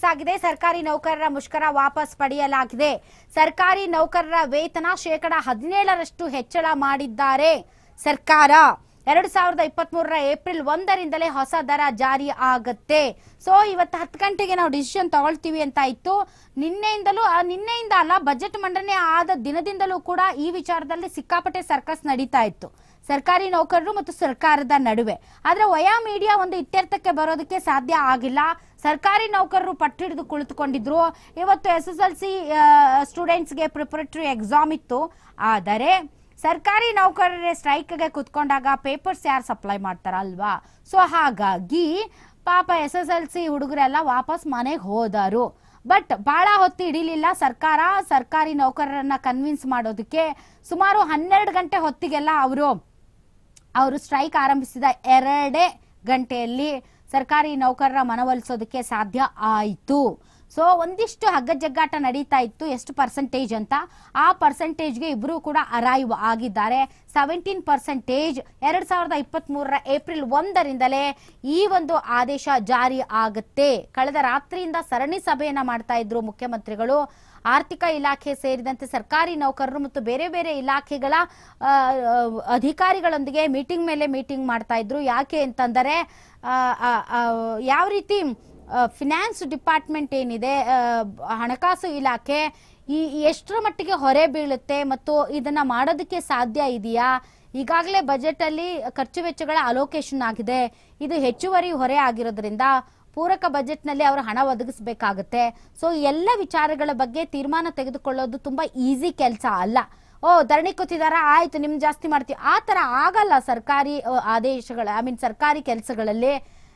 ಆಗಿದೆ ಸರ್ಕಾರಿ ನೌಕರರ ಮುಷ್ಕರ ವಾಪಸ್ ಪಡೆಯಲಾಗಿದೆ ಸರ್ಕಾರಿ ನೌಕರರ ವೇತನ ಶೇಕಡ ಹದಿನೇಳರಷ್ಟು ಹೆಚ್ಚಳ ಮಾಡಿದ್ದಾರೆ ಸರ್ಕಾರ ಎರಡು ಸಾವಿರದ ಇಪ್ಪತ್ತ್ ಮೂರರ ಏಪ್ರಿಲ್ ಒಂದರಿಂದಲೇ ಹೊಸ ದರ ಜಾರಿ ಆಗತ್ತೆ ಸೊ ಇವತ್ತು ಹತ್ತು ಗಂಟೆಗೆ ನಾವು ಡಿಸಿಷನ್ ತಗೊಳ್ತೀವಿ ಅಂತ ಇತ್ತು ನಿನ್ನೆಯಿಂದಲೂ ಆ, ನಿನ್ನೆಯಿಂದ ಅಲ್ಲ ಬಜೆಟ್ ಮಂಡನೆ ಆದ ದಿನದಿಂದಲೂ ಕೂಡ ಈ ವಿಚಾರದಲ್ಲಿ ಸಿಕ್ಕಾಪಟ್ಟೆ ಸರ್ಕಸ್ ನಡೀತಾ ಇತ್ತು ಸರ್ಕಾರಿ ನೌಕರರು ಮತ್ತು ಸರ್ಕಾರದ ನಡುವೆ ಆದ್ರೆ ವಯಾ ಮೀಡಿಯಾ ಒಂದು ಇತ್ಯರ್ಥಕ್ಕೆ ಬರೋದಕ್ಕೆ ಸಾಧ್ಯ ಆಗಿಲ್ಲ ಸರ್ಕಾರಿ ನೌಕರರು ಪಟ್ಟಿಡಿದು ಕುಳಿತುಕೊಂಡಿದ್ರು ಇವತ್ತು ಎಸ್ ಎಸ್ ಎಲ್ ಸಿ ಸ್ಟೂಡೆಂಟ್ಸ್ಗೆ ಪ್ರಿಪರೇಟರಿ ಎಕ್ಸಾಮ್ ಇತ್ತು ಆದರೆ ಸರ್ಕಾರಿ ನೌಕರರೇ ಸ್ಟ್ರೈಕ್ಗೆ ಕುತ್ಕೊಂಡಾಗ ಪೇಪರ್ಸ್ ಯಾರು ಸಪ್ಲೈ ಮಾಡ್ತಾರ ಅಲ್ವಾ ಸೊ ಹಾಗಾಗಿ ಪಾಪ ಎಸ್ ಎಸ್ ಎಲ್ ಸಿ ಹುಡುಗರೆಲ್ಲ ವಾಪಸ್ ಮನೆಗೆ ಹೋದರು ಬಟ್ ಬಹಳ ಹೊತ್ತು ಹಿಡಿಲಿಲ್ಲ ಸರ್ಕಾರ ಸರ್ಕಾರಿ ನೌಕರರನ್ನ ಕನ್ವಿನ್ಸ್ ಮಾಡೋದಕ್ಕೆ ಸುಮಾರು ಹನ್ನೆರಡು ಗಂಟೆ ಹೊತ್ತಿಗೆಲ್ಲ ಅವರು ಅವರು ಸ್ಟ್ರೈಕ್ ಆರಂಭಿಸಿದ ಎರಡೇ ಗಂಟೆಯಲ್ಲಿ ಸರ್ಕಾರಿ ನೌಕರರ ಮನವೊಲಿಸೋದಕ್ಕೆ ಸಾಧ್ಯ ಆಯಿತು ಸೊ ಒಂದಿಷ್ಟು ಹಗ್ಗಜಗ್ಗಾಟ ನಡೀತಾ ಇತ್ತು ಎಷ್ಟು ಪರ್ಸೆಂಟೇಜ್ ಅಂತ ಆ ಪರ್ಸೆಂಟೇಜ್ಗೆ ಇಬ್ಬರು ಕೂಡ ಅರೈವ್ ಆಗಿದ್ದಾರೆ ಸೆವೆಂಟೀನ್ ಪರ್ಸೆಂಟೇಜ್ ಎರಡ್ ಸಾವಿರದ ಇಪ್ಪತ್ತ್ ಮೂರರ ಏಪ್ರಿಲ್ ಒಂದರಿಂದಲೇ ಈ ಒಂದು ಆದೇಶ ಜಾರಿ ಆಗುತ್ತೆ ಕಳೆದ ರಾತ್ರಿಯಿಂದ ಸರಣಿ ಸಭೆಯನ್ನ ಮಾಡ್ತಾ ಇದ್ರು ಮುಖ್ಯಮಂತ್ರಿಗಳು ಆರ್ಥಿಕ ಇಲಾಖೆ ಸೇರಿದಂತೆ ಸರ್ಕಾರಿ ನೌಕರರು ಮತ್ತು ಬೇರೆ ಬೇರೆ ಇಲಾಖೆಗಳ ಆ, ಆ, ಅಧಿಕಾರಿಗಳೊಂದಿಗೆ ಮೀಟಿಂಗ್ ಮೇಲೆ ಮೀಟಿಂಗ್ ಮಾಡ್ತಾ ಇದ್ರು ಯಾಕೆ ಅಂತಂದರೆ ಆ, ಆ, ಆ, ಯಾವ ರೀತಿ ಫಿನಾನ್ಸ್ ಡಿಪಾರ್ಟ್ಮೆಂಟ್ ಏನಿದೆ ಆ, ಹಣಕಾಸು ಇಲಾಖೆ ಈ ಎಷ್ಟರ ಮಟ್ಟಿಗೆ ಹೊರೆ ಬೀಳುತ್ತೆ ಮತ್ತು ಇದನ್ನ ಮಾಡೋದಕ್ಕೆ ಸಾಧ್ಯ ಇದೆಯಾ ಈಗಾಗಲೇ ಬಜೆಟ್ ಅಲ್ಲಿ ಖರ್ಚು ವೆಚ್ಚಗಳ ಅಲೋಕೇಶನ್ ಆಗಿದೆ ಇದು ಹೆಚ್ಚುವರಿ ಹೊರೆ ಆಗಿರೋದ್ರಿಂದ ಪೂರಕ ಬಜೆಟ್ನಲ್ಲಿ ಅವರು ಹಣ ಒದಗಿಸಬೇಕಾಗುತ್ತೆ ಸೊ ಎಲ್ಲ ವಿಚಾರಗಳ ಬಗ್ಗೆ ತೀರ್ಮಾನ ತೆಗೆದುಕೊಳ್ಳೋದು ತುಂಬಾ ಈಸಿ ಕೆಲಸ ಅಲ್ಲ ಓ ಧರಣಿ ಕೂತಿದಾರ ಆಯ್ತು ನಿಮ್ ಜಾಸ್ತಿ ಮಾಡ್ತೀವಿ ಆ ತರ ಆಗಲ್ಲ ಸರ್ಕಾರಿ ಅ, ಆದೇಶಗಳ ಐ ಮೀನ್ ಸರ್ಕಾರಿ ಕೆಲಸಗಳಲ್ಲಿ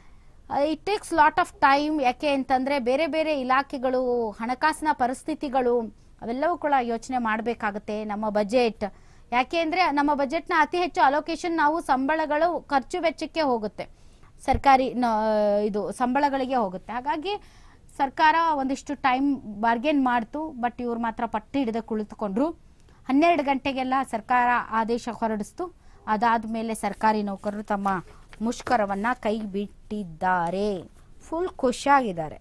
it takes lot of time ಯಾಕೆ ಅಂತಂದ್ರೆ ಬೇರೆ ಬೇರೆ ಇಲಾಖೆಗಳು ಹಣಕಾಸಿನ ಪರಿಸ್ಥಿತಿಗಳು ಅವೆಲ್ಲವೂ ಕೂಡ ಯೋಚನೆ ಮಾಡಬೇಕಾಗುತ್ತೆ ನಮ್ಮ ಬಜೆಟ್ ಯಾಕೆ ಅಂದ್ರೆ ನಮ್ಮ ಬಜೆಟ್ನ ಅತಿ ಹೆಚ್ಚು ಅಲೋಕೇಶನ್ ನಾವು ಸಂಬಳಗಳು ಖರ್ಚು ವೆಚ್ಚಕ್ಕೆ ಹೋಗುತ್ತೆ ಸರ್ಕಾರಿ ನ- ಇದು ಸಂಬಳಗಳಿಗೆ ಹೋಗುತ್ತೆ ಹಾಗಾಗಿ ಸರ್ಕಾರ ಒಂದಿಷ್ಟು ಟೈಮ್ ಬಾರ್ಗೇನ್ ಮಾಡ್ತು ಬಟ್ ಇವ್ರು ಮಾತ್ರ ಪಟ್ಟಿ ಹಿಡಿದು ಕುಳಿತುಕೊಂಡ್ರು ಹನ್ನೆರಡು ಗಂಟೆಗೆಲ್ಲ ಸರ್ಕಾರ ಆದೇಶ ಹೊರಡಿಸ್ತು ಅದಾದ ಮೇಲೆ ಸರ್ಕಾರಿ ನೌಕರರು ತಮ್ಮ ಮುಷ್ಕರವನ್ನ ಕೈ ಬಿಟ್ಟಿದ್ದಾರೆ ಫುಲ್ ಖುಷಿಯಾಗಿದ್ದಾರೆ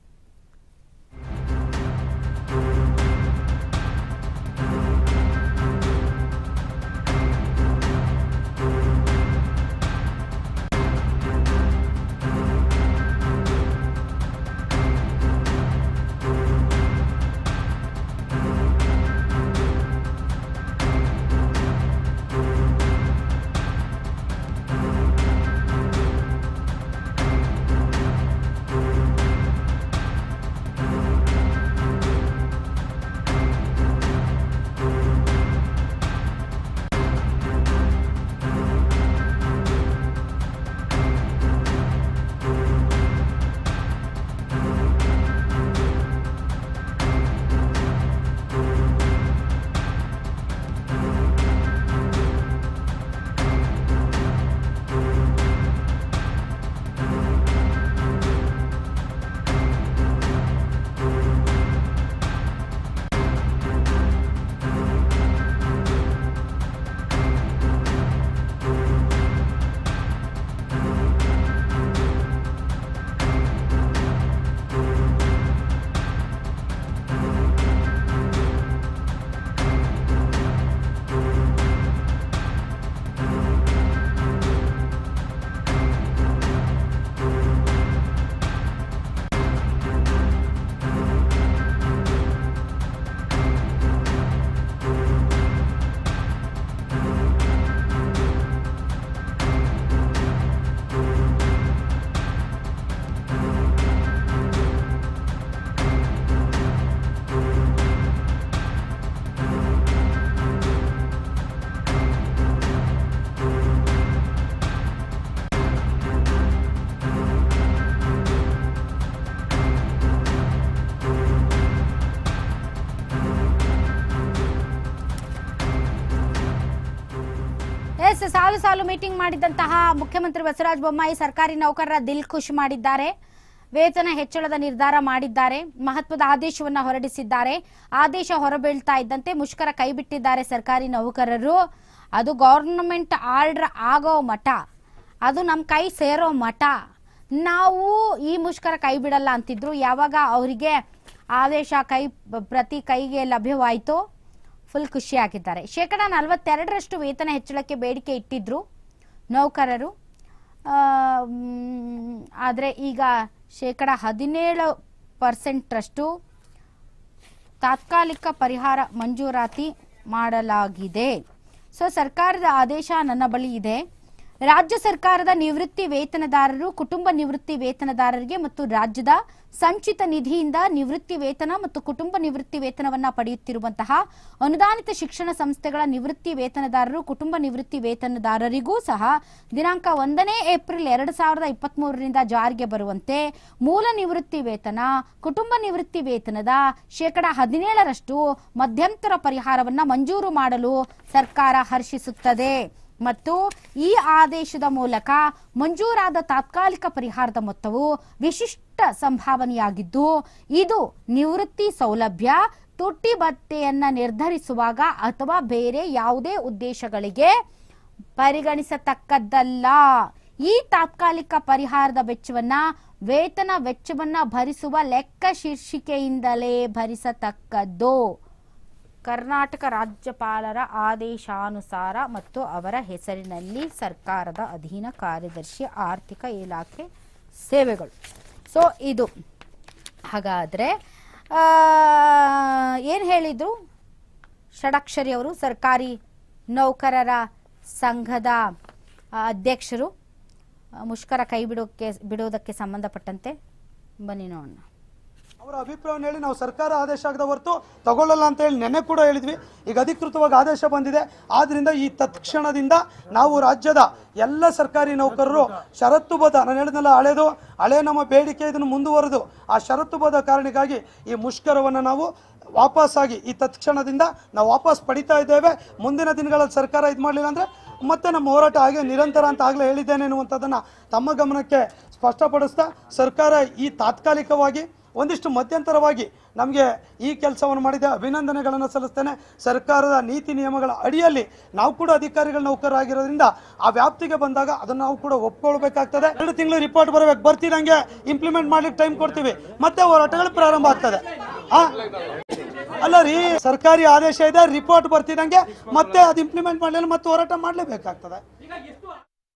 ಎಸ್ ಸಾಲು ಸಾಲು ಮೀಟಿಂಗ್ ಮಾಡಿದಂತಹ ಮುಖ್ಯಮಂತ್ರಿ ಬಸವರಾಜ ಬೊಮ್ಮಾಯಿ ಸರ್ಕಾರಿ ನೌಕರರ ದಿಲ್ ಖುಷ್ ಮಾಡಿದ್ದಾರೆ ವೇತನ ಹೆಚ್ಚಳದ ನಿರ್ಧಾರ ಮಾಡಿದ್ದಾರೆ ಮಹತ್ವದ ಆದೇಶವನ್ನ ಹೊರಡಿಸಿದ್ದಾರೆ ಆದೇಶ ಹೊರಬೀಳ್ತಾ ಇದ್ದಂತೆ ಮುಷ್ಕರ ಕೈಬಿಟ್ಟಿದ್ದಾರೆ ಸರ್ಕಾರಿ ನೌಕರರು ಅದು ಗವರ್ನಮೆಂಟ್ ಆರ್ಡರ್ ಆಗೋ ಮಠ ಅದು ನಮ್ಮ ಕೈ ಸೇರೋ ಮಠ ನಾವು ಈ ಮುಷ್ಕರ ಕೈ ಬಿಡಲ್ಲ ಅಂತಿದ್ರು ಯಾವಾಗ ಅವರಿಗೆ ಆದೇಶ ಕೈ ಪ್ರತಿ ಕೈಗೆ ಲಭ್ಯವಾಯಿತು ಫುಲ್ ಖುಷಿ ಆಗಿದ್ದಾರೆ ಶೇಕಡ ನಲವತ್ತೆರಡರಷ್ಟು ವೇತನ ಹೆಚ್ಚಳಕ್ಕೆ ಬೇಡಿಕೆ ಇಟ್ಟಿದ್ರು ನೌಕರರು ಆದರೆ ಈಗ ಶೇಕಡ ಹದಿನೇಳು ಪರ್ಸೆಂಟ್ರಷ್ಟು ತಾತ್ಕಾಲಿಕ ಪರಿಹಾರ ಮಂಜೂರಾತಿ ಮಾಡಲಾಗಿದೆ ಸೊ ಸರ್ಕಾರದ ಆದೇಶ ನನ್ನ ಬಳಿ ಇದೆ ರಾಜ್ಯ ಸರ್ಕಾರದ ನಿವೃತ್ತಿ ವೇತನದಾರರು ಕುಟುಂಬ ನಿವೃತ್ತಿ ವೇತನದಾರರಿಗೆ ಮತ್ತು ರಾಜ್ಯದ ಸಂಚಿತ ನಿಧಿಯಿಂದ ನಿವೃತ್ತಿ ವೇತನ ಮತ್ತು ಕುಟುಂಬ ನಿವೃತ್ತಿ ವೇತನವನ್ನ ಪಡೆಯುತ್ತಿರುವಂತಹ ಅನುದಾನಿತ ಶಿಕ್ಷಣ ಸಂಸ್ಥೆಗಳ ನಿವೃತ್ತಿ ವೇತನದಾರರು ಕುಟುಂಬ ನಿವೃತ್ತಿ ವೇತನದಾರರಿಗೂ ಸಹ ದಿನಾಂಕ ಒಂದನೇ ಏಪ್ರಿಲ್ ಎರಡು ಸಾವಿರದ ಇಪ್ಪತ್ಮೂರರಿಂದ ಜಾರಿಗೆ ಬರುವಂತೆ ಮೂಲ ನಿವೃತ್ತಿ ವೇತನ ಕುಟುಂಬ ನಿವೃತ್ತಿ ವೇತನದ ಶೇಕಡ ಹದಿನೇಳರಷ್ಟು ಮಧ್ಯಂತರ ಪರಿಹಾರವನ್ನ ಮಂಜೂರು ಮಾಡಲು ಸರ್ಕಾರ ಹರ್ಷಿಸುತ್ತದೆ ಮತ್ತು ಈ ಆದೇಶದ ಮೂಲಕ ಮಂಜೂರಾದ ತಾತ್ಕಾಲಿಕ ಪರಿಹಾರದ ಮೊತ್ತವು ವಿಶಿಷ್ಟ ಸಂಭಾವನೆಯಾಗಿದ್ದು ಇದು ನಿವೃತ್ತಿ ಸೌಲಭ್ಯ ತುಟ್ಟಿ ಭತ್ಯೆಯನ್ನ ನಿರ್ಧರಿಸುವಾಗ ಅಥವಾ ಬೇರೆ ಯಾವುದೇ ಉದ್ದೇಶಗಳಿಗೆ ಪರಿಗಣಿಸತಕ್ಕದ್ದಲ್ಲ ಈ ತಾತ್ಕಾಲಿಕ ಪರಿಹಾರದ ವೆಚ್ಚವನ್ನ ವೇತನ ವೆಚ್ಚವನ್ನ ಭರಿಸುವ ಲೆಕ್ಕ ಶೀರ್ಷಿಕೆಯಿಂದಲೇ ಭರಿಸತಕ್ಕದ್ದು ಕರ್ನಾಟಕ ರಾಜ್ಯಪಾಲರ ಆದೇಶಾನುಸಾರ ಮತ್ತು ಅವರ ಹೆಸರಿನಲ್ಲಿ ಸರ್ಕಾರದ ಅಧೀನ ಕಾರ್ಯದರ್ಶಿ ಆರ್ಥಿಕ ಇಲಾಖೆ ಸೇವೆಗಳು ಸೊ ಇದು ಹಾಗಾದರೆ ಏನು ಹೇಳಿದರು ಷಡಕ್ಷರಿ ಅವರು ಸರ್ಕಾರಿ ನೌಕರರ ಸಂಘದ ಆ, ಅಧ್ಯಕ್ಷರು ಆ, ಮುಷ್ಕರ ಕೈ ಬಿಡೋಕ್ಕೆ ಬಿಡೋದಕ್ಕೆ ಸಂಬಂಧಪಟ್ಟಂತೆ ಬನ್ನಿ ನೋಡೋಣ ಅವರ ಅಭಿಪ್ರಾಯವನ್ನು ಹೇಳಿ ನಾವು ಸರ್ಕಾರ ಆದೇಶ ಆಗದ ಹೊರತು ತಗೊಳ್ಳಲ್ಲ ಅಂತ ಹೇಳಿ ನೆನ್ನೆ ಕೂಡ ಹೇಳಿದ್ವಿ ಈಗ ಅಧಿಕೃತವಾಗಿ ಆದೇಶ ಬಂದಿದೆ ಆದ್ರಿಂದ ಈ ತತ್ಕ್ಷಣದಿಂದ ನಾವು ರಾಜ್ಯದ ಎಲ್ಲ ಸರ್ಕಾರಿ ನೌಕರರು ಷರತ್ತುಬದ್ಧ ನಾನು ಹೇಳಿದ್ನಲ್ಲ ಹಳೇದು ಹಳೆ ನಮ್ಮ ಬೇಡಿಕೆ ಇದನ್ನು ಮುಂದುವರೆದು ಆ ಷರತ್ತುಬದ್ಧ ಕಾರಣಕ್ಕಾಗಿ ಈ ಮುಷ್ಕರವನ್ನು ನಾವು ವಾಪಸ್ಸಾಗಿ ಈ ತತ್ಕ್ಷಣದಿಂದ ನಾವು ವಾಪಸ್ ಪಡಿತಾ ಇದ್ದೇವೆ ಮುಂದಿನ ದಿನಗಳಲ್ಲಿ ಸರ್ಕಾರ ಇದು ಮಾಡಲಿಲ್ಲ ಅಂದರೆ ಮತ್ತೆ ನಮ್ಮ ಹೋರಾಟ ಹಾಗೆ ನಿರಂತರ ಅಂತ ಆಗಲೇ ಹೇಳಿದ್ದೇನೆ ಎನ್ನುವಂಥದ್ದನ್ನು ತಮ್ಮ ಗಮನಕ್ಕೆ ಸ್ಪಷ್ಟಪಡಿಸ್ತಾ ಸರ್ಕಾರ ಈ ತಾತ್ಕಾಲಿಕವಾಗಿ ಒಂದಿಷ್ಟು ಮಧ್ಯಂತರವಾಗಿ ನಮಗೆ ಈ ಕೆಲಸವನ್ನು ಮಾಡಿದೆ ಅಭಿನಂದನೆಗಳನ್ನು ಸಲ್ಲಿಸ್ತೇನೆ ಸರ್ಕಾರದ ನೀತಿ ನಿಯಮಗಳ ಅಡಿಯಲ್ಲಿ ನಾವು ಕೂಡ ಅಧಿಕಾರಿಗಳ ನೌಕರರಾಗಿರೋದ್ರಿಂದ ಆ ವ್ಯಾಪ್ತಿಗೆ ಬಂದಾಗ ಅದನ್ನು ನಾವು ಕೂಡ ಒಪ್ಕೊಳ್ಬೇಕಾಗ್ತದೆ ಎರಡು ತಿಂಗಳು ರಿಪೋರ್ಟ್ ಬರಬೇಕು ಬರ್ತಿದಂಗೆ ಇಂಪ್ಲಿಮೆಂಟ್ ಮಾಡ್ಲಿಕ್ಕೆ ಟೈಮ್ ಕೊಡ್ತೀವಿ ಮತ್ತೆ ಹೋರಾಟಗಳು ಪ್ರಾರಂಭ ಆಗ್ತದೆ ಆ? ಅಲ್ಲ ರೀ ಸರ್ಕಾರಿ ಆದೇಶ ಇದೆ ರಿಪೋರ್ಟ್ ಬರ್ತಿದಂಗೆ ಮತ್ತೆ ಅದು ಇಂಪ್ಲಿಮೆಂಟ್ ಮಾಡಲಿಲ್ಲ ಮತ್ತೆ ಹೋರಾಟ ಮಾಡಲೇಬೇಕಾಗ್ತದೆ